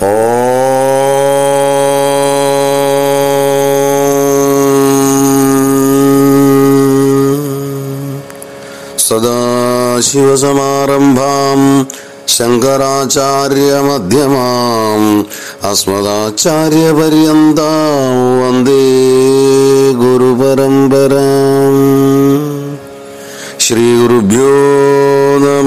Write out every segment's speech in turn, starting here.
സദാശിവസമാരംഭാം ശങ്കരാചാര്യമധ്യമാം അസ്മദാചാര്യപര്യന്താം വന്ദേ ഗുരുപരമ്പരാം ശ്രീഗുരുഭ്യോ നമ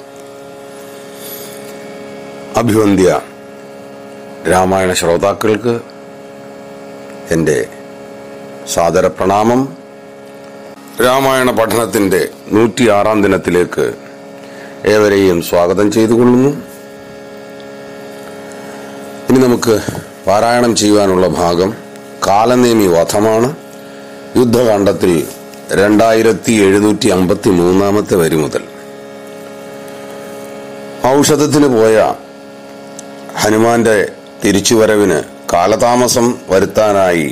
അഭിവന്ദ്യ രാമായണ ശ്രോതാക്കൾക്ക് എൻ്റെ സാദര പ്രണാമം രാമായണ പഠനത്തിൻ്റെ നൂറ്റിയാറാം ദിനത്തിലേക്ക് ഏവരെയും സ്വാഗതം ചെയ്തുകൊള്ളുന്നു ഇനി നമുക്ക് പാരായണം ചെയ്യുവാനുള്ള ഭാഗം കാലനേമി വധമാണ് യുദ്ധകാണ്ഡത്തിൽ രണ്ടായിരത്തി എഴുന്നൂറ്റി അമ്പത്തി മൂന്നാമത്തെ വരി മുതൽ ഔഷധത്തിന് പോയ ഹനുമാന്റെ തിരിച്ചുവരവിന് കാലതാമസം വരുത്താനായി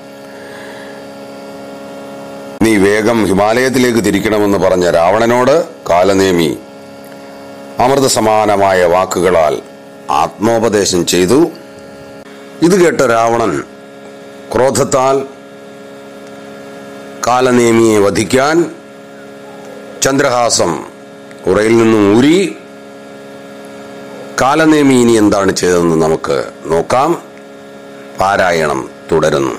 നീ വേഗം ഹിമാലയത്തിലേക്ക് തിരിക്കണമെന്ന് പറഞ്ഞ രാവണനോട് കാലനേമി അമൃത സമാനമായ വാക്കുകളാൽ ആത്മോപദേശം ചെയ്തു ഇത് കേട്ട രാവണൻ ക്രോധത്താൽ കാലനേമിയെ വധിക്കാൻ ചന്ദ്രഹാസം ഉറയിൽ നിന്നും ഊരി കാലനേമി ഇനി എന്താണ് ചെയ്തതെന്ന് നമുക്ക് നോക്കാം പാരായണം തുടരുന്നു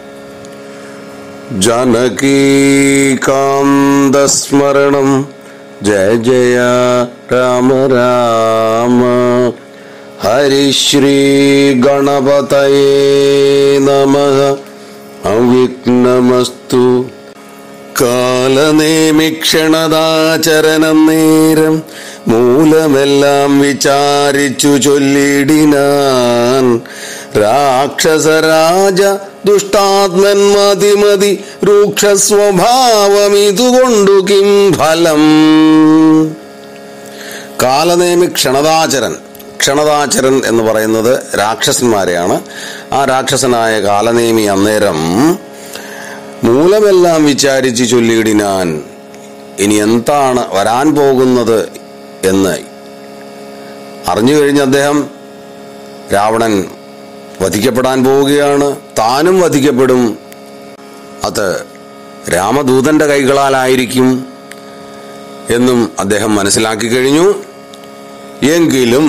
ജനകീകാന്തസ്മരണം ജയ ജയ രാമ രാമ ഹരിശ്രീ ഗണപതയേ നമ അവിഘ്നമസ്തു കാലനേമിക്ഷണതാചരണം നേരം മൂലമെല്ലാം വിചാരിച്ചു ചൊല്ലിടിനാൻ രാക്ഷസരാജ ദുഷ്ടാത്മൻ മതിമതി രൂക്ഷ സ്വഭാവം ഇതുകൊണ്ടു കിം ഫലം കാലനേമി ക്ഷണതാചരൻ ക്ഷണതാചരൻ എന്ന് പറയുന്നത് രാക്ഷസന്മാരെയാണ് ആ രാക്ഷസനായ കാലനേമി അന്നേരം മൂലമെല്ലാം വിചാരിച്ച് ചൊല്ലിയിടിനാൻ ഇനി എന്താണ് വരാൻ പോകുന്നത് എന്ന് അറിഞ്ഞു കഴിഞ്ഞ അദ്ദേഹം രാവണൻ വധിക്കപ്പെടാൻ പോവുകയാണ് താനും വധിക്കപ്പെടും അത് രാമദൂതന്റെ കൈകളാലായിരിക്കും എന്നും അദ്ദേഹം മനസ്സിലാക്കി കഴിഞ്ഞു എങ്കിലും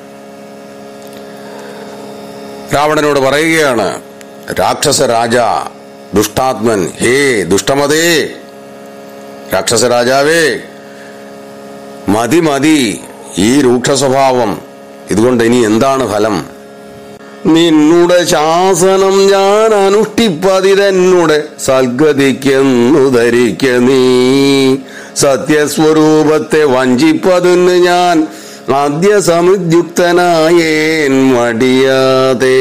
രാവണനോട് പറയുകയാണ് രാക്ഷസ രാജ ദുഷ്ടാത്മൻ ഹേ ദുഷ്ടമതേ രാക്ഷസ രാജാവേ മതി മതി ഈ രൂക്ഷ സ്വഭാവം ഇതുകൊണ്ട് ഇനി എന്താണ് ഫലം നിന്നുടെ ശാസനം ഞാൻ അനുഷ്ഠിപ്പതിരെന്നുടെ സൽഗതിക്കെന്നു ധരിക്ക നീ സത്യസ്വരൂപത്തെ വഞ്ചിപ്പതിന് ഞാൻ ആദ്യ സമുദ്യുക്തനായേൻ മടിയാതെ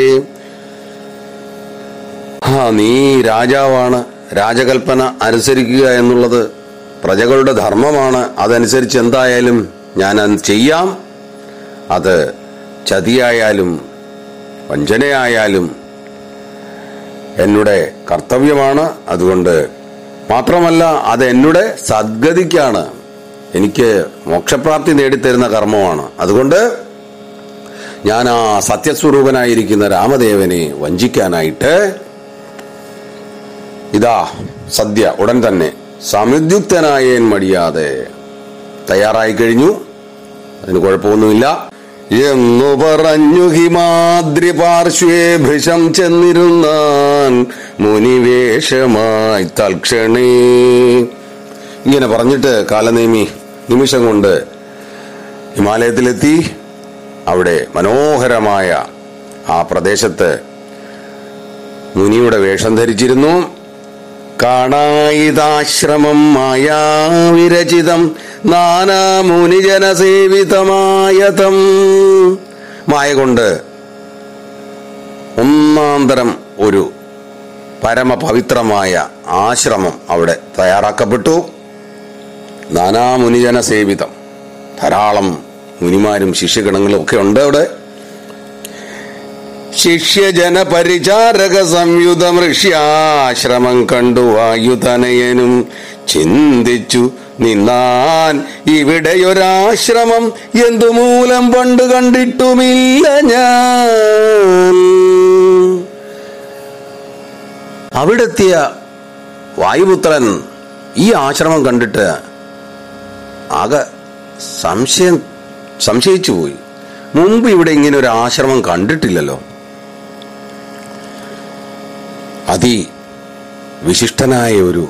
ആ നീ രാജാവാണ് രാജകൽപ്പന അനുസരിക്കുക എന്നുള്ളത് പ്രജകളുടെ ധർമ്മമാണ് അതനുസരിച്ച് എന്തായാലും ഞാൻ അത് ചെയ്യാം അത് ചതിയായാലും വഞ്ചനയായാലും എന്നുടെ കർത്തവ്യമാണ് അതുകൊണ്ട് മാത്രമല്ല അത് എന്നുടെ സദ്ഗതിക്കാണ് എനിക്ക് മോക്ഷപ്രാപ്തി നേടിത്തരുന്ന കർമ്മമാണ് അതുകൊണ്ട് ഞാൻ ആ സത്യസ്വരൂപനായിരിക്കുന്ന രാമദേവനെ വഞ്ചിക്കാനായിട്ട് ഇതാ സദ്യ ഉടൻ തന്നെ സമുദ്യുക്തനായേൻ മടിയാതെ തയ്യാറായി കഴിഞ്ഞു അതിന് കുഴപ്പമൊന്നുമില്ല എന്നു പറഞ്ഞു ഹിമാദ്രി പാർശ്വേ ഭൃശം ചെന്നിരുന്നാൻ മുനിവേഷമായി തൽക്ഷണേ ഇങ്ങനെ പറഞ്ഞിട്ട് കാലനേമി നിമിഷം കൊണ്ട് ഹിമാലയത്തിലെത്തി അവിടെ മനോഹരമായ ആ പ്രദേശത്ത് മുനിയുടെ വേഷം ധരിച്ചിരുന്നു കാണായിതാശ്രമം മായാവിരചിതം നാനാമുനിജനസേവിതമായതം മായ കൊണ്ട് ഒന്നാന്തരം ഒരു പരമപവിത്രമായ ആശ്രമം അവിടെ തയ്യാറാക്കപ്പെട്ടു നാനാമുനിജന സേവിതം ധാരാളം മുനിമാരും ശിഷ്യഗണങ്ങളും ഒക്കെ ഉണ്ട് അവിടെ ശിഷ്യജന പരിചാരക സംയുത മൃഷ്യാശ്രമം കണ്ടു വായുതനയനും ചിന്തിച്ചു നിന്നാൻ ഇവിടെയൊരാശ്രമം എന്തുമൂലം പണ്ട് കണ്ടിട്ടുമില്ല ഞാൻ അവിടെത്തിയ വായുപുത്രൻ ഈ ആശ്രമം കണ്ടിട്ട് ആകെ സംശയം സംശയിച്ചു പോയി മുമ്പ് ഇവിടെ ഇങ്ങനെ ഒരു ആശ്രമം കണ്ടിട്ടില്ലല്ലോ അതി വിശിഷ്ടനായ ഒരു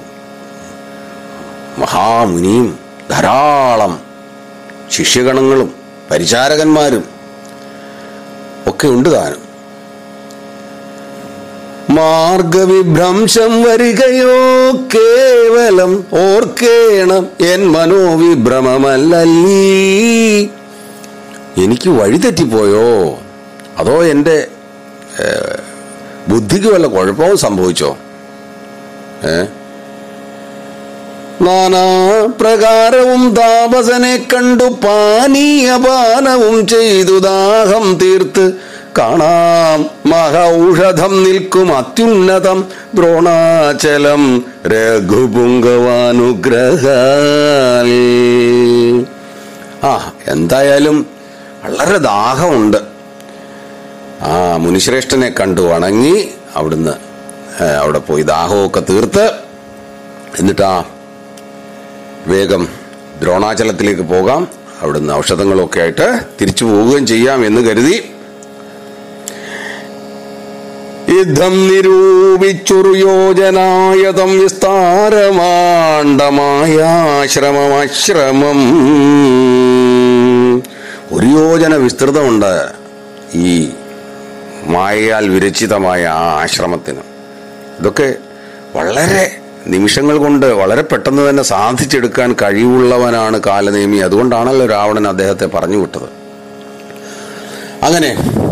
മഹാമുനിയും ധാരാളം ശിഷ്യഗണങ്ങളും പരിചാരകന്മാരും ഒക്കെ ഉണ്ട് താനും മാർഗവിഭ്രംശം വരികയോ കേവലം ഓർക്കേണം എൻ മനോവിഭ്രമമല്ലല്ലീ എനിക്ക് വഴി തെറ്റിപ്പോയോ അതോ എൻ്റെ ഏഹ്, ബുദ്ധിക്ക് വല്ല കുഴപ്പവും സംഭവിച്ചോ ഏ നാനാ പ്രകാരവും താപസനെ കണ്ടു പാനീയപാനവും ചെയ്തു ദാഹം തീർത്ത് കാണാം മഹൌഷധം നിൽക്കും അത്യുന്നതം ദ്രോണാചലം രഘുപുങ്കവാനുഗ്രഹാൽ ആ എന്തായാലും വളരെ ദാഹമുണ്ട് ആ മുനിശ്രേഷ്ഠനെ കണ്ടു വണങ്ങി അവിടുന്ന് ഏ, അവിടെ പോയി ദാഹമൊക്കെ തീർത്ത് എന്നിട്ടാ വേഗം ദ്രോണാചലത്തിലേക്ക് പോകാം അവിടുന്ന് ഔഷധങ്ങളൊക്കെ ആയിട്ട് തിരിച്ചു പോവുകയും ചെയ്യാം എന്ന് കരുതി യുദ്ധം നിരൂപിച്ചൊരു യോജനായതം വിസ്താരമാണ്ടമായാശ്രമമാശ്രമം ഒരു യോജന വിസ്തൃതമുണ്ട് ഈ മായയാൽ വിരചിതമായ ആ ആശ്രമത്തിന് ഇതൊക്കെ വളരെ നിമിഷങ്ങൾ കൊണ്ട് വളരെ പെട്ടെന്ന് തന്നെ സാധിച്ചെടുക്കാൻ കഴിവുള്ളവനാണ് കാലനേമി അതുകൊണ്ടാണല്ലോ രാവണൻ അദ്ദേഹത്തെ പറഞ്ഞു വിട്ടത് അങ്ങനെ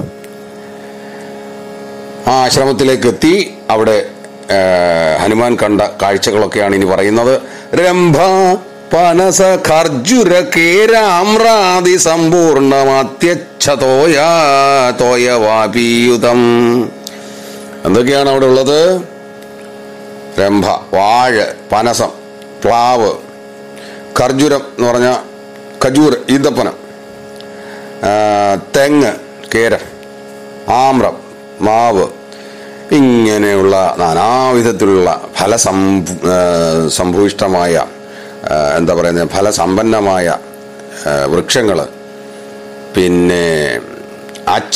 ആ ആശ്രമത്തിലേക്ക് എത്തി അവിടെ ആ, ഹനുമാൻ കണ്ട കാഴ്ചകളൊക്കെയാണ് ഇനി പറയുന്നത് രംഭ പനസ ഖർജുര കേരാമ്രാതി സമ്പൂർണമത്യച്ഛതോയ തോയവാപീയുതം എന്തൊക്കെയാണ് അവിടെ ഉള്ളത് രംഭ വാഴ് പനസം പ്ലാവ് ഖർജുരം എന്ന് പറഞ്ഞ ഖജൂർ ഈന്തപ്പനം ആ, തെങ്ങ് കേര ആമ്രം മാവ് ഇങ്ങനെയുള്ള നാനാവിധത്തിലുള്ള ഫലസംഭു ആ, സംഭൂയിഷ്ടമായ ആ, എന്താ പറയുന്നത് ഫലസമ്പന്നമായ വൃക്ഷങ്ങൾ പിന്നെ അച്ച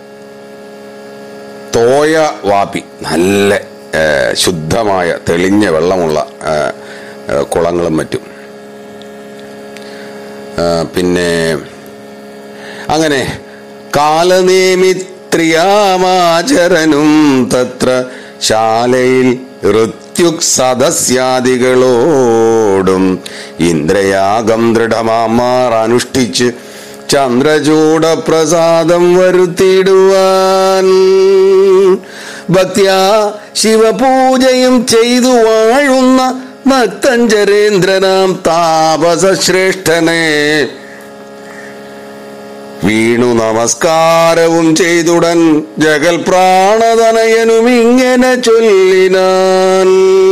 തോയ വാപ്പി നല്ല ആ, ശുദ്ധമായ തെളിഞ്ഞ വെള്ളമുള്ള ആ, ആ, കുളങ്ങളും മറ്റും ആ, പിന്നെ അങ്ങനെ കാലനേമിത്രിയാമാചരനും തത്ര ശാലയിൽ ഋത്യുക് സദസ്യാദികളോടും ഇന്ദ്രയാഗം ദൃഢമാമാർ അനുഷ്ഠിച്ച് ചന്ദ്രചൂട പ്രസാദം വരുത്തിയിടുവാൻ ഭക്തിയാ ശിവപൂജയും ചെയ്തു വാഴുന്ന ഭക്തഞ്ചരേന്ദ്രനാം താപസശ്രേഷ്ഠനെ വീണു നമസ്കാരവും ചെയ്തുടൻ ജഗൽ പ്രാണതനയനും ഇങ്ങനെ ചൊല്ലിനാൻ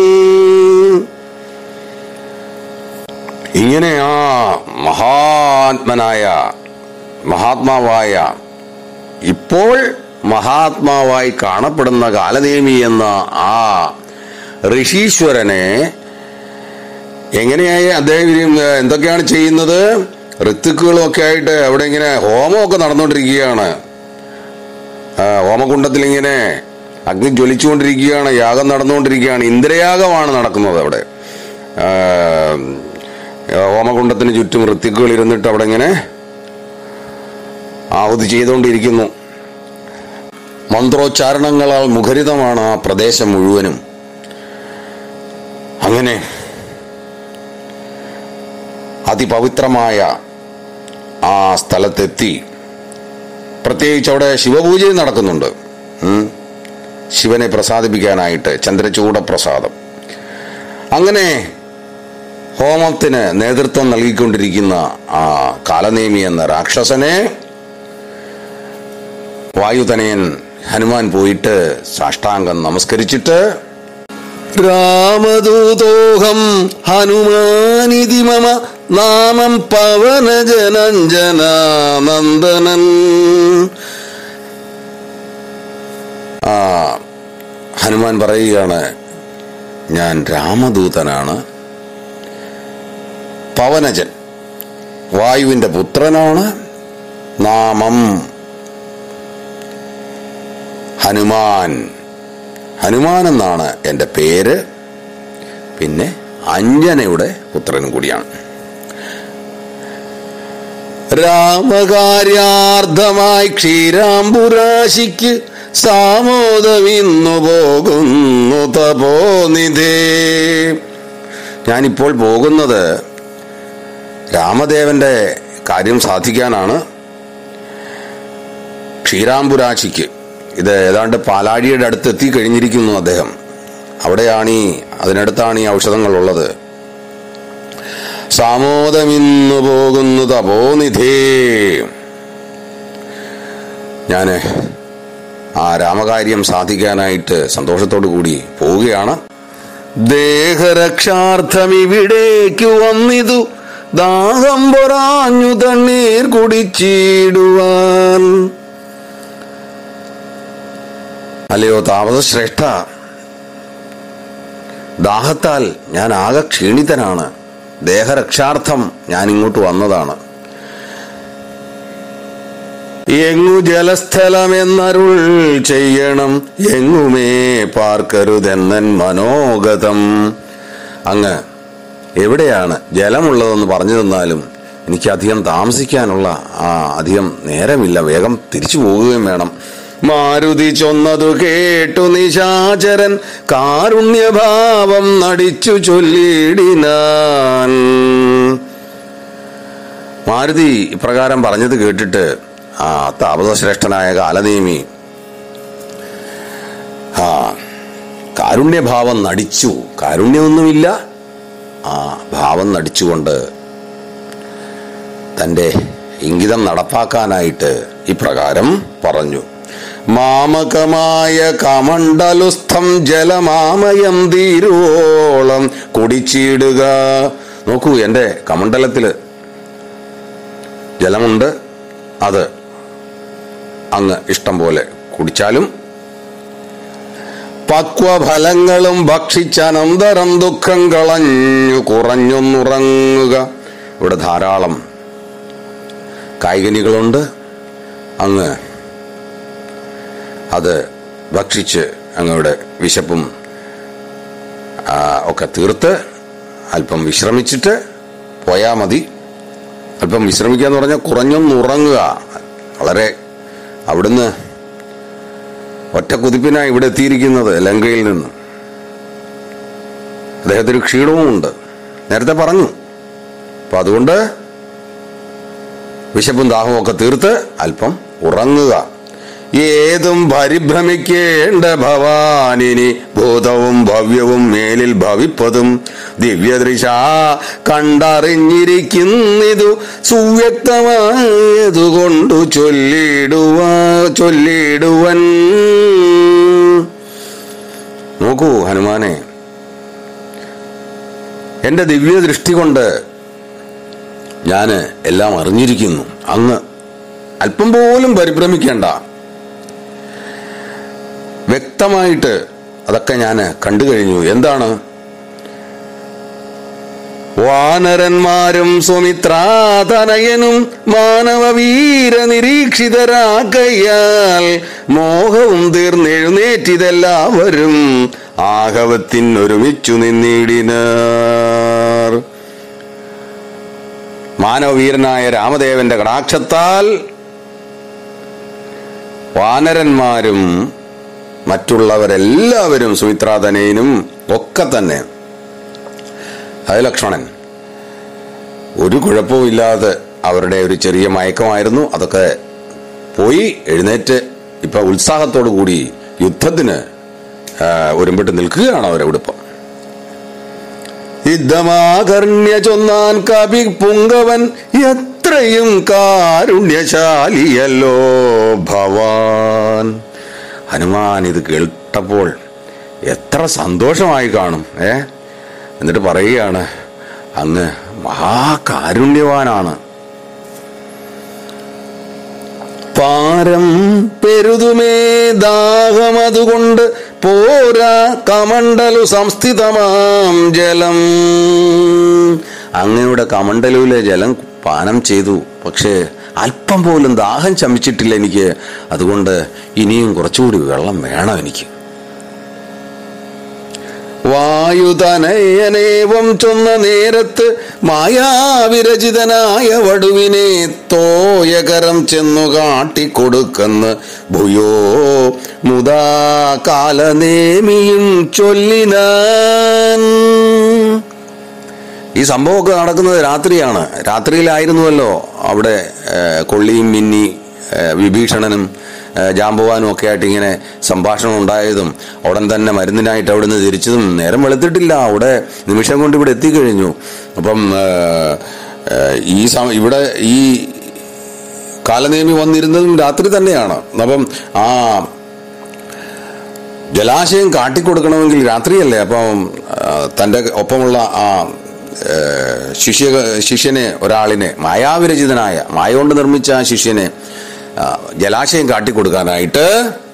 ഇങ്ങനെ ആ മഹാത്മനായ മഹാത്മാവായ ഇപ്പോൾ മഹാത്മാവായി കാണപ്പെടുന്ന കാലനേമി എന്ന ആ ഋഷീശ്വരനെ എങ്ങനെയായി അദ്ദേഹം ഇനി, ഏഹ്, എന്തൊക്കെയാണ് ചെയ്യുന്നത് ഋത്തുക്കളും ഒക്കെ ആയിട്ട് അവിടെ ഇങ്ങനെ ഹോമമൊക്കെ നടന്നുകൊണ്ടിരിക്കുകയാണ് ആ, ഹോമകുണ്ടത്തിൽ ഇങ്ങനെ അഗ്നി ജ്വലിച്ചുകൊണ്ടിരിക്കുകയാണ് യാഗം നടന്നുകൊണ്ടിരിക്കുകയാണ് ഇന്ദ്രയാഗമാണ് നടക്കുന്നത് അവിടെ ആ, ഹോമകുണ്ടത്തിന് ചുറ്റും ഋത്തിക്കുകൾ ഇരുന്നിട്ട് അവിടെ ഇങ്ങനെ ആഹുതി ചെയ്തുകൊണ്ടിരിക്കുന്നു മന്ത്രോച്ചാരണങ്ങളാൽ മുഖരിതമാണ് ആ പ്രദേശം മുഴുവനും അങ്ങനെ അതിപവിത്രമായ ആ സ്ഥലത്തെത്തി പ്രത്യേകിച്ച് അവിടെ ശിവപൂജയും നടക്കുന്നുണ്ട് ഉം. ശിവനെ പ്രസാദിപ്പിക്കാനായിട്ട് ചന്ദ്രചൂട പ്രസാദം അങ്ങനെ ഹോമത്തിന് നേതൃത്വം നൽകിക്കൊണ്ടിരിക്കുന്ന ആ കാലനേമി എന്ന രാക്ഷസനെ വായുതനയൻ ഹനുമാൻ പോയിട്ട് സാഷ്ടാംഗം നമസ്കരിച്ചിട്ട് രാമദൂതോഹം ഹനുമാനിതി മമ നാമം പവനജനഞ്ജനാനന്ദനൻ ആ ഹനുമാൻ പറയുകയാണ് ഞാൻ രാമദൂതനാണ് പവനജൻ വായുവിന്റെ പുത്രനാണ് നാമം ഹനുമാൻ ഹനുമാൻ എന്നാണ് എൻ്റെ പേര് പിന്നെ അഞ്ജനയുടെ പുത്രനും കൂടിയാണ് രാമകാര്യാർത്ഥമായി ക്ഷീരാംബുരാശിക്ക് സാമോദമിന്നു പോകുന്നു തപോനിധേ ഞാനിപ്പോൾ പോകുന്നത് രാമദേവന്റെ കാര്യം സാധിക്കാനാണ് ക്ഷീരാംബുരാശിക്ക് ഇത് ഏതാണ്ട് പാലാഴിയുടെ അടുത്ത് എത്തിക്കഴിഞ്ഞിരിക്കുന്നു അദ്ദേഹം അവിടെയാണ് ഈ അതിനടുത്താണ് ഈ ഔഷധങ്ങളുള്ളത് സാമോദമിന്നു പോകുന്നു തപോനിധേ ഞാന് ആ രാമകാര്യം സാധിക്കാനായിട്ട് സന്തോഷത്തോടു കൂടി പോവുകയാണ് ദേഹരക്ഷാർത്ഥം ഇവിടേക്ക് വന്നിതു ദാഹം പൊറാഞ്ഞു തണ്ണീർ കുടിച്ചിടുവാൻ അല്ലയോ താപസശ്രേഷ്ഠ ദാഹത്താൽ ഞാൻ ആകെ ക്ഷീണിതനാണ് ദേഹരക്ഷാർത്ഥം ഞാൻ ഇങ്ങോട്ട് വന്നതാണ് എങ്ങു ജലസ്ഥലമെന്നരുൾ ചെയ്യണം എങ്ങുമേ പാർക്കരുതെന്നൻ മനോഗതം അങ്ങ് എവിടെയാണ് ജലമുള്ളതെന്ന് പറഞ്ഞു തന്നാലും എനിക്ക് അധികം താമസിക്കാനുള്ള ആ അധികം നേരമില്ല വേഗം തിരിച്ചു പോകുകയും വേണം മാരുതി ചൊന്നതു കേട്ടു നിശാചരൻ കാരുണ്യഭാവം നടിച്ചു ചൊല്ലിടിനാൻ മാരുതി ഇപ്രകാരം പറഞ്ഞത് കേട്ടിട്ട് ആ താപസശ്രേഷ്ഠനായ കാലനേമി ആ കാരുണ്യഭാവം നടിച്ചു കാരുണ്യമൊന്നുമില്ല ആ ഭാവം നടിച്ചുകൊണ്ട് തന്റെ ഇംഗിതം നടപ്പാക്കാനായിട്ട് ഇപ്രകാരം പറഞ്ഞു മാമകമായ കമണ്ഡലുസ്ഥം ജലമാമയം തീരുവോളം കുടിച്ചിടുക നോക്കൂ എന്റെ കമണ്ഡലത്തില് ജലമുണ്ട് അത് അങ്ങ് ഇഷ്ടം പോലെ കുടിച്ചാലും പക്വഫലങ്ങളും ഭക്ഷിച്ചനന്തരം ദുഃഖം കളഞ്ഞു കുറഞ്ഞൊന്നുറങ്ങുക ഇവിടെ ധാരാളം കായികനികളുണ്ട് അങ്ങ് അത് ഭക്ഷിച്ച് അങ്ങയുടെ വിശപ്പും ആ, ഒക്കെ തീർത്ത് അല്പം വിശ്രമിച്ചിട്ട് പോയാ മതി അല്പം വിശ്രമിക്കുക എന്ന് പറഞ്ഞാൽ കുറഞ്ഞൊന്ന് ഉറങ്ങുക വളരെ അവിടുന്ന് ഒറ്റ കുതിപ്പിനായി ഇവിടെ എത്തിയിരിക്കുന്നത് ലങ്കയിൽ നിന്ന് അദ്ദേഹത്തിന് ക്ഷീണവും ഉണ്ട് നേരത്തെ പറഞ്ഞു അപ്പൊ അതുകൊണ്ട് വിശപ്പും ദാഹവും ഒക്കെ തീർത്ത് അല്പം ഉറങ്ങുക ഏതും പരിഭ്രമിക്കേണ്ട ഭവാനിനി ഭൂതവും ഭവ്യവും മേലിൽ ഭവിപ്പതും ദിവ്യദൃശ കണ്ടറിഞ്ഞിരിക്കുന്നിതു സുവ്യക്തമായതുകൊണ്ടു ചൊല്ലിടുവാ ചൊല്ലിടുവൻ നോക്കൂ ഹനുമാനെ എന്റെ ദിവ്യദൃഷ്ടി കൊണ്ട് ഞാന് എല്ലാം അറിഞ്ഞിരിക്കുന്നു അങ്ങ് അല്പം പോലും പരിഭ്രമിക്കേണ്ട വ്യക്തമായിട്ട് അതൊക്കെ ഞാൻ കണ്ടു കഴിഞ്ഞു എന്താണ് വാനരന്മാരും സുമിത്രാതനയനും മാനവവീര നിരീക്ഷിതരാകയാൽ മോഹവും തീർന്നെഴുന്നേറ്റിതെല്ലാവരും ആഹവത്തിനൊരുമിച്ചു നിന്നിടിനാർ മാനവവീരനായ രാമദേവന്റെ കടാക്ഷത്താൽ വാനരന്മാരും മറ്റുള്ളവരെല്ലാവരും സുമിത്രാതനയനും ഒക്കെ തന്നെ അത് ലക്ഷ്മണൻ ഒരു കുഴപ്പവുമില്ലാതെ അവരുടെ ഒരു ചെറിയ മയക്കമായിരുന്നു അതൊക്കെ പോയി എഴുന്നേറ്റ് ഇപ്പൊ ഉത്സാഹത്തോടു കൂടി യുദ്ധത്തിന് ആ, ഒരുമ്പിട്ട് നിൽക്കുകയാണ് അവരവിടെ ഇപ്പം യുദ്ധമാകർണ്യ ചൊന്നാൻ കവി പുങ്കവൻ എത്രയും കാരുണ്യശാലിയല്ലോ ഭവാൻ ഹനുമാൻ ഇത് കേട്ടപ്പോൾ എത്ര സന്തോഷമായി കാണും ഏ എന്നിട്ട് പറയുകയാണ് അങ്ങ് മഹാകാരുണ്യവാനാണ് പാരം പെരുതുമേ ദാഹമതുകൊണ്ട് പോരാ കമണ്ടലു സംസ്ഥിതമാം ജലം അങ്ങയുടെ കമണ്ടലുവിലെ ജലം പാനം ചെയ്തു പക്ഷേ അല്പം പോലും ദാഹം ശമിച്ചിട്ടില്ല എനിക്ക് അതുകൊണ്ട് ഇനിയും കുറച്ചുകൂടി വെള്ളം വേണം എനിക്ക് വായുതനയനേവം ചൊന്ന നേരത്ത് മായാവിരചിതനായ വടുവിനെ തോയകരം ചെന്നു കാട്ടിക്കൊടുക്കെന്ന് ഭൂയോ മുതാ കാലനേമിയും ചൊല്ലിനാൻ ഈ സംഭവമൊക്കെ നടക്കുന്നത് രാത്രിയാണ് രാത്രിയിലായിരുന്നുവല്ലോ അവിടെ ഏഹ്, കൊള്ളിയും മിന്നി ഏഹ്, വിഭീഷണനും ഏഹ്, ജാമ്പവാനും ഒക്കെ ആയിട്ട് ഇങ്ങനെ സംഭാഷണം ഉണ്ടായതും ഉടൻ തന്നെ മരുന്നിനായിട്ട് അവിടെ നിന്ന് തിരിച്ചതും നേരം വെളുത്തിട്ടില്ല അവിടെ നിമിഷം കൊണ്ട് ഇവിടെ എത്തിക്കഴിഞ്ഞു അപ്പം ഏഹ്, ഏഹ്, ഈ സമ ഇവിടെ ഈ കാലനേമി വന്നിരുന്നതും രാത്രി തന്നെയാണ് അപ്പം ആ ജലാശയം കാട്ടിക്കൊടുക്കണമെങ്കിൽ രാത്രിയല്ലേ അപ്പം ആ, തൻ്റെ ഒപ്പമുള്ള ആ ഏ, ശിഷ്യ ശിഷ്യനെ ഒരാളിനെ മായാവിരചിതനായ മായ കൊണ്ട് നിർമ്മിച്ച ആ ശിഷ്യനെ ആ, ജലാശയം കാട്ടിക്കൊടുക്കാനായിട്ട്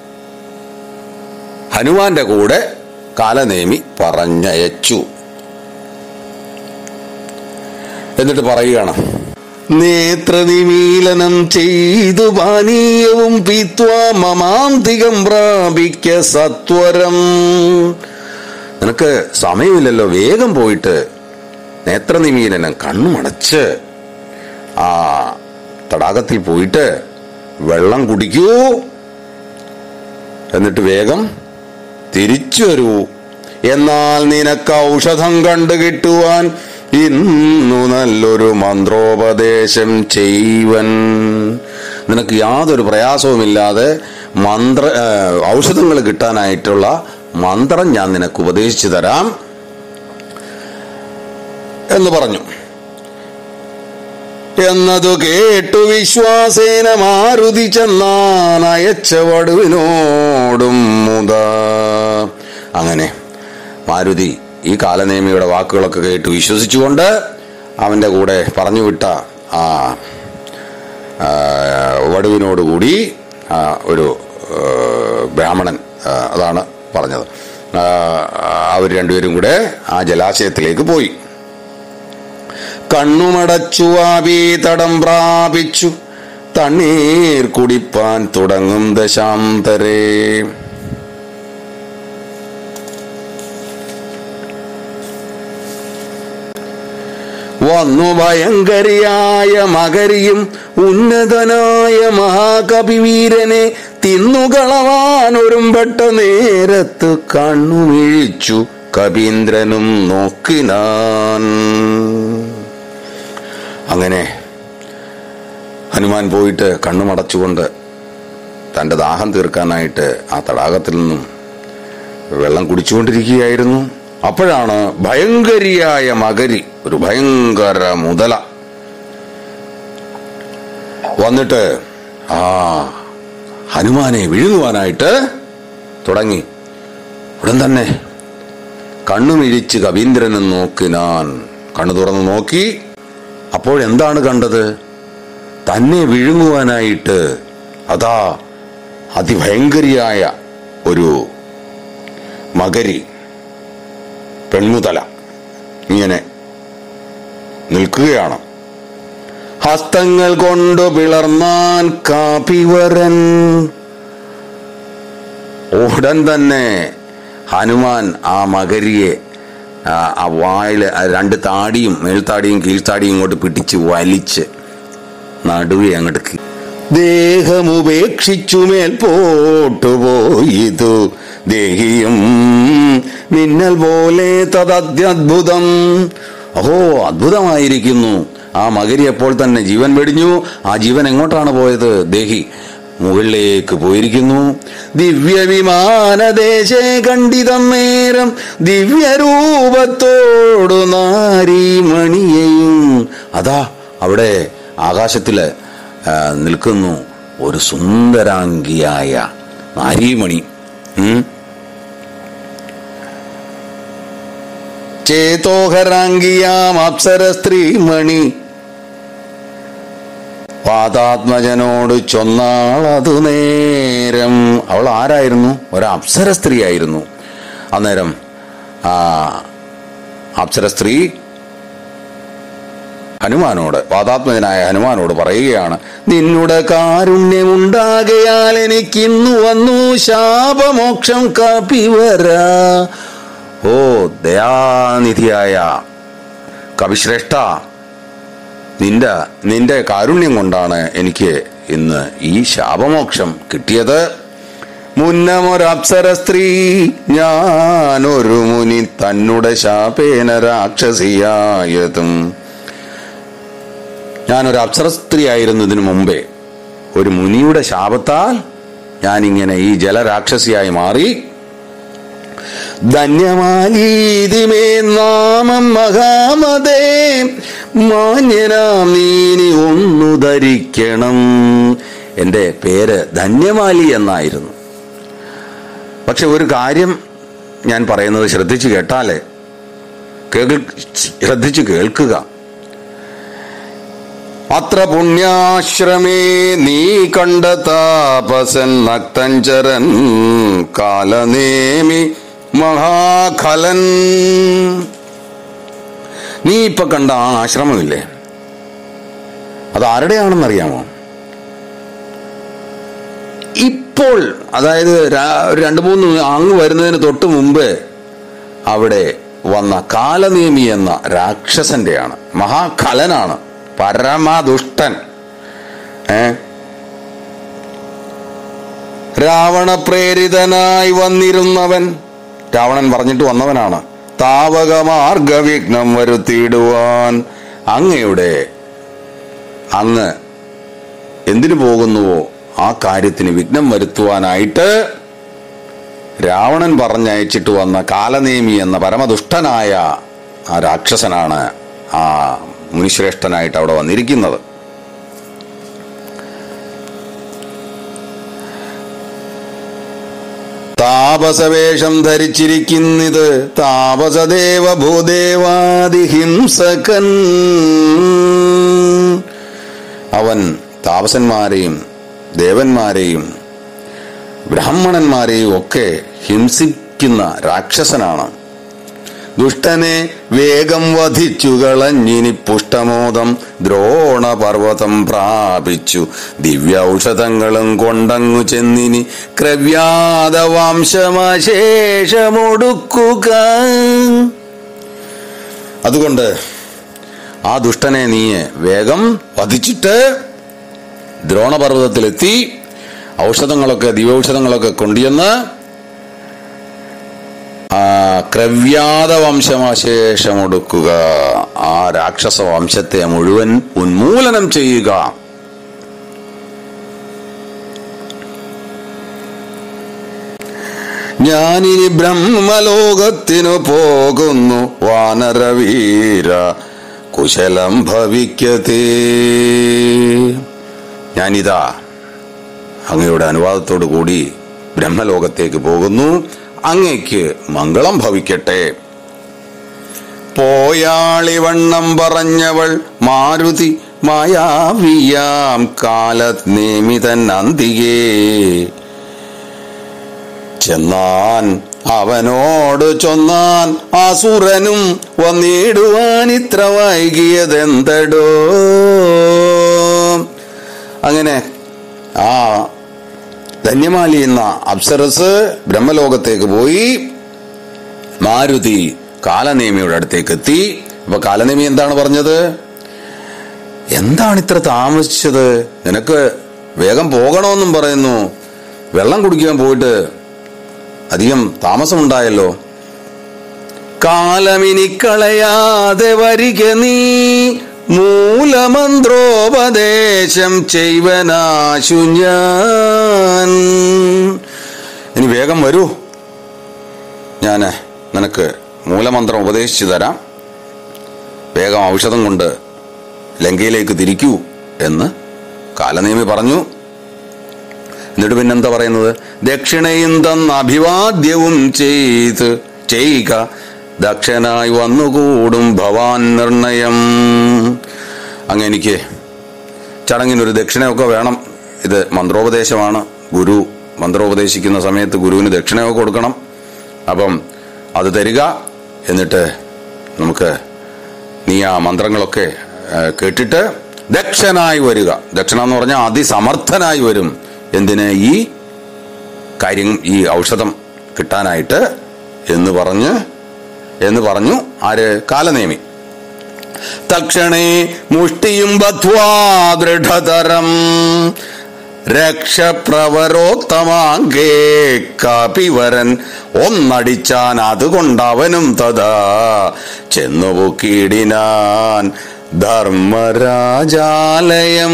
ഹനുമാന്റെ കൂടെ കാലനേമി പറഞ്ഞയച്ചു എന്നിട്ട് പറയുകയാണ് നേത്രനിമീലനം ചെയ്തു പാനീയവും പീത്വാ മമാന്തികം പ്രാപിക്ക സത്വരം നിനക്ക് സമയമില്ലല്ലോ വേഗം പോയിട്ട് നേത്രനിമീലനം കണ്ണുമടച്ച് ആ തടാകത്തിൽ പോയിട്ട് വെള്ളം കുടിക്കൂ എന്നിട്ട് വേഗം തിരിച്ചു വരൂ എന്നാൽ നിനക്ക് ഔഷധം കണ്ടു കിട്ടുവാൻ ഇന്നു നല്ലൊരു മന്ത്രോപദേശം ചെയ്വൻ നിനക്ക് യാതൊരു പ്രയാസവുമില്ലാതെ മന്ത്ര ഔഷധങ്ങൾ കിട്ടാനായിട്ടുള്ള മന്ത്രം ഞാൻ നിനക്ക് ഉപദേശിച്ചു തരാം എന്ന് പറഞ്ഞു എന്നതു കേട്ടു വിശ്വാസേന മാരുതി ചെന്നാൻ അയച്ച വടുവിനോടും മുത അങ്ങനെ മാരുതി ഈ കാലനേമിയുടെ വാക്കുകളൊക്കെ കേട്ട് വിശ്വസിച്ചുകൊണ്ട് അവന്റെ കൂടെ പറഞ്ഞു വിട്ട ആ ആ, വടുവിനോടുകൂടി ആ, ഒരു ആ, ബ്രാഹ്മണൻ ആ, അതാണ് പറഞ്ഞത് ആ, അവർ രണ്ടുപേരും കൂടെ ആ ജലാശയത്തിലേക്ക് പോയി കണ്ണുമടച്ചു ആവി തടം പ്രാപിച്ചു തണ്ണീർ കുടിപ്പാൻ തുടങ്ങും ദശാന്തരേ വന്നു ഭയങ്കരിയായ മകരിയും ഉന്നതനായ മഹാകവിവീരനെ തിന്നുകളവാൻ ഒരുമ്പെട്ട നേരത്ത് കണ്ണുമിഴിച്ചു കവീന്ദ്രനും നോക്കിനാൻ അങ്ങനെ ഹനുമാൻ പോയിട്ട് കണ്ണുമടച്ചുകൊണ്ട് തന്റെ ദാഹം തീർക്കാനായിട്ട് ആ തടാകത്തിൽ നിന്നും വെള്ളം കുടിച്ചുകൊണ്ടിരിക്കുകയായിരുന്നു അപ്പോഴാണ് ഭയങ്കരിയായ മകരി ഒരു ഭയങ്കര മുതല വന്നിട്ട് ആ ഹനുമാനെ വിഴുങ്ങുവാനായിട്ട് തുടങ്ങി ഉടൻ തന്നെ കണ്ണുമിഴിച്ച് കവീന്ദ്രനെ നോക്കിനാൻ കണ്ണു തുറന്നു നോക്കി അപ്പോഴെന്താണ് കണ്ടത് തന്നെ വിഴുങ്ങുവാനായിട്ട് അതാ അതിഭയങ്കരിയായ ഒരു മകരി പെൺമുതല ഇങ്ങനെ നിൽക്കുകയാണ് ഹസ്തങ്ങൾ കൊണ്ടു പിളർന്നാൻ കാപിവരൻ ഉടൻ തന്നെ ഹനുമാൻ ആ മകരിയെ ആ, ആ വായില് ആ രണ്ട് താടിയും മേൽത്താടിയും കീഴ്ത്താടിയും ഇങ്ങോട്ട് പിടിച്ച് വലിച്ച് നടുവെ അങ്ങോട്ട് കീ- ദേഹമുപേക്ഷിച്ചു മേൽ പോട്ടുപോയിതു ദേഹിയും മിന്നൽ പോലെ തദത്യദ്ഭുതം അഹോ അദ്ഭുതമായിരിക്കുന്നു ആ മകരി അപ്പോൾ തന്നെ ജീവൻ വെടിഞ്ഞു ആ ജീവൻ എങ്ങോട്ടാണ് പോയത് ദേഹി മുകളിലേക്ക് പോയിരിക്കുന്നു ദിവ്യവിമാനദേശേ കണ്ടിതം നേരം ദിവ്യരൂപത്തോടു നാരീമണിയെയും അതാ അവിടെ ആകാശത്തില് ആ, നിൽക്കുന്നു ഒരു സുന്ദരാംഗിയായ നാരീമണി ഉം. ചേതോഹരാംഗിയാം അപ്സര സ്ത്രീമണി വാതാത്മജനോട് ചൊന്നാൾ അതു നേരം അവൾ ആരായിരുന്നു ഒരു അപ്സര സ്ത്രീ ആയിരുന്നു അന്നേരം ആ അപ്സര സ്ത്രീ ഹനുമാനോട് വാതാത്മജനായ ഹനുമാനോട് പറയുകയാണ് നിന്നുടെ കാരുണ്യമുണ്ടാകയാൽ എനിക്കിന്നു വന്നു ശാപമോക്ഷം കപിവര ഓ ദയാനിധിയായ കവിശ്രേഷ്ഠ നിന്റെ നിന്റെ കാരുണ്യം കൊണ്ടാണ് എനിക്ക് ഇന്ന് ഈ ശാപമോക്ഷം കിട്ടിയത് മുന്നമൊരപ്സര സ്ത്രീ ഞാനൊരു മുനി തന്നുടെ ശാപേന രാക്ഷസിയായതും ഞാനൊരു അപ്സര സ്ത്രീ ആയിരുന്നതിനു മുമ്പേ ഒരു മുനിയുടെ ശാപത്താൽ ഞാനിങ്ങനെ ഈ ജലരാക്ഷസിയായി മാറി ധന്യമാലീതിമേ നാമം മഹാമതേ മാന്യനാം നീനി ഒന്നു ധരിക്കണം എൻ്റെ പേര് ധന്യമാലി എന്നായിരുന്നു പക്ഷെ ഒരു കാര്യം ഞാൻ പറയുന്നത് ശ്രദ്ധിച്ചു കേട്ടാലേ കേൾ ശ്രദ്ധിച്ചു കേൾക്കുക അത്ര പുണ്യാശ്രമേ നീ കണ്ട താപസൻ നക്തഞ്ചരൻ കാലനേമി മഹാഖലൻ നീ ഇപ്പൊ കണ്ട ആ ആശ്രമമില്ലേ അത് ആരുടെയാണെന്നറിയാമോ ഇപ്പോൾ അതായത് രാ- ഒരു രണ്ട് മൂന്ന് അങ്ങ് വരുന്നതിന് തൊട്ട് മുമ്പ് അവിടെ വന്ന കാലനേമി എന്ന രാക്ഷസന്റെയാണ് മഹാഖലനാണ് പരമദുഷ്ടൻ ഏ രാവണ പ്രേരിതനായി വന്നിരുന്നവൻ രാവണൻ പറഞ്ഞിട്ട് വന്നവനാണ് താവകമാർഗവിഘ്നം വരുത്തിയിടുവാൻ അങ്ങയുടെ അങ്ങ് എന്തിനു പോകുന്നുവോ ആ കാര്യത്തിന് വിഘ്നം വരുത്തുവാനായിട്ട് രാവണൻ പറഞ്ഞയച്ചിട്ട് വന്ന കാലനേമി എന്ന പരമദുഷ്ടനായ ആ രാക്ഷസനാണ് ആ മുനിശ്രേഷ്ഠനായിട്ട് അവിടെ വന്നിരിക്കുന്നത് താപസവേഷം ധരിച്ചിരിക്കുന്നത് താപസദേവ ഭൂദേവാദിഹിംസകൻ അവൻ താപസന്മാരെയും ദേവന്മാരെയും ബ്രാഹ്മണന്മാരെയും ഒക്കെ ഹിംസിക്കുന്ന രാക്ഷസനാണ് ദുഷ്ടനെ വേഗം വധിച്ചു കളഞ്ഞിനി പുഷ്ടമോദം ദ്രോണപർവതം പ്രാപിച്ചു ദിവ്യൌഷധങ്ങളും കൊണ്ടങ്ങു ചെന്നിനി ക്രവ്യാത വംശമശേഷമൊടുക്കുക അതുകൊണ്ട് ആ ദുഷ്ടനെ നീ വേഗം വധിച്ചിട്ട് ദ്രോണപർവ്വതത്തിലെത്തി ഔഷധങ്ങളൊക്കെ ദിവ്യൌഷധങ്ങളൊക്കെ കൊണ്ടുവന്ന് ആ ക്രവ്യാത വംശമശേഷമൊടുക്കുക ആ രാക്ഷസ വംശത്തെ മുഴുവൻ ഉന്മൂലനം ചെയ്യുക ഞാനിനി ബ്രഹ്മലോകത്തിനു പോകുന്നു വാനരവീര കുശലം ഭവിക്കതേ ഞാനിതാ അങ്ങയുടെ അനുവാദത്തോടു കൂടി ബ്രഹ്മലോകത്തേക്ക് പോകുന്നു അങ്ങയ്ക്ക് മംഗളം ഭവിക്കട്ടെ പോയാളിവണ്ണം പറഞ്ഞവൾ മാരുതി മായാവിയാം കാലത് നിമിതൻ അന്തികേ ചെന്നാൻ അവനോട് ചൊന്നാൻ അസുരനും വന്നിടുവാൻ ഇത്ര വൈകിയതെന്തടോ അങ്ങനെ ആ ധന്യമാലി എന്ന അപ്സരസ് ബ്രഹ്മലോകത്തേക്ക് പോയി മാരുതി കാലനേമിയുടെ അടുത്തേക്ക് എത്തി അപ്പൊ കാലനേമി എന്താണ് പറഞ്ഞത് എന്താണ് ഇത്ര താമസിച്ചത് നിനക്ക് വേഗം പോകണമെന്നും പറയുന്നു വെള്ളം കുടിക്കാൻ പോയിട്ട് അധികം താമസമുണ്ടായല്ലോ കാലമിനി കളയാതെ വരിക നീ മൂലമന്ത്രോപദേശം ചെയ്വനാശു ഞാൻ ഇനി വേഗം വരൂ ഞാൻ നിനക്ക് മൂലമന്ത്രം ഉപദേശിച്ചു തരാം വേഗം ഔഷധം കൊണ്ട് ലങ്കയിലേക്ക് തിരിക്കൂ എന്ന് കാലനേമി പറഞ്ഞു എന്നിട്ട് പിന്നെന്താ പറയുന്നത് ദക്ഷിണയും തന്ന അഭിവാദ്യവും ചെയ്ത് ചെയ്യുക ദക്ഷനായി വന്നുകൂടും ഭവാൻ നിർണയം അങ്ങ് എനിക്ക് ചടങ്ങിനൊരു ദക്ഷിണയൊക്കെ വേണം ഇത് മന്ത്രോപദേശമാണ് ഗുരു മന്ത്രോപദേശിക്കുന്ന സമയത്ത് ഗുരുവിന് ദക്ഷിണയൊക്കെ കൊടുക്കണം അപ്പം അത് തരിക എന്നിട്ട് നമുക്ക് നീ ആ മന്ത്രങ്ങളൊക്കെ ആ, കേട്ടിട്ട് ദക്ഷനായി വരിക ദക്ഷണ എന്ന് പറഞ്ഞാൽ അതിസമർത്ഥനായി വരും എന്തിന് ഈ കാര്യം ഈ ഔഷധം കിട്ടാനായിട്ട് എന്ന് പറഞ്ഞ് എന്ന് പറഞ്ഞു ആര് കാലനേമി തക്ഷണേ മുഷ്ടിയും ബധ്വാ ദൃഢതരം രക്ഷപ്രവരോത്തമാങ്കേ കപിവരൻ ഒന്നടിച്ചാൻ അതുകൊണ്ടവനും തഥാ ചെന്നുപൊക്കിയിടിനാൻ ധർമ്മരാജാലയം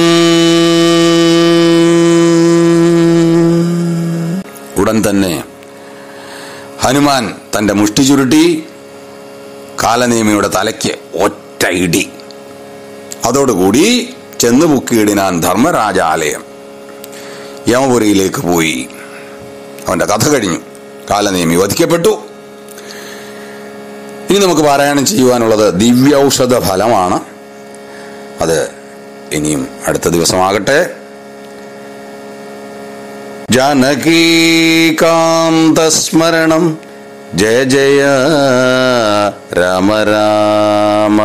ഉടൻ തന്നെ ഹനുമാൻ തന്റെ മുഷ്ടി ചുരുട്ടി കാലനേമിയുടെ തലയ്ക്ക് ഒറ്റ ഇടി അതോടുകൂടി ചെന്ന് ബുക്കിയിടിനാൻ ധർമ്മരാജാലയം യമപുരിയിലേക്ക് പോയി അവന്റെ കഥ കഴിഞ്ഞു കാലനേമി വധിക്കപ്പെട്ടു ഇനി നമുക്ക് പാരായണം ചെയ്യുവാനുള്ളത് ദിവ്യൌഷധ ഫലമാണ് അത് ഇനിയും അടുത്ത ദിവസമാകട്ടെ ജാനകീകാന്തസ്മരണം ജയ ജയ രാമ രാമ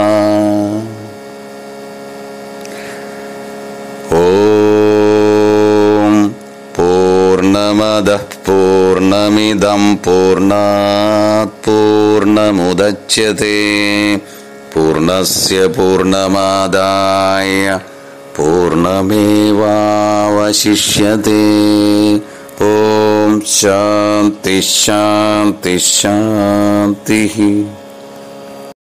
ഓം പൂർണ്ണമദ പൂർണ്ണമിദം പൂർണ്ണാത് പൂർണ്ണമുദച്യത്തെ പൂർണ്ണസ്യ പൂർണ്ണമാദായ പൂർണ്ണമേവാവശിഷ്യത്തെ ഓം ശാന്തി ശാന്തി ശാന്തി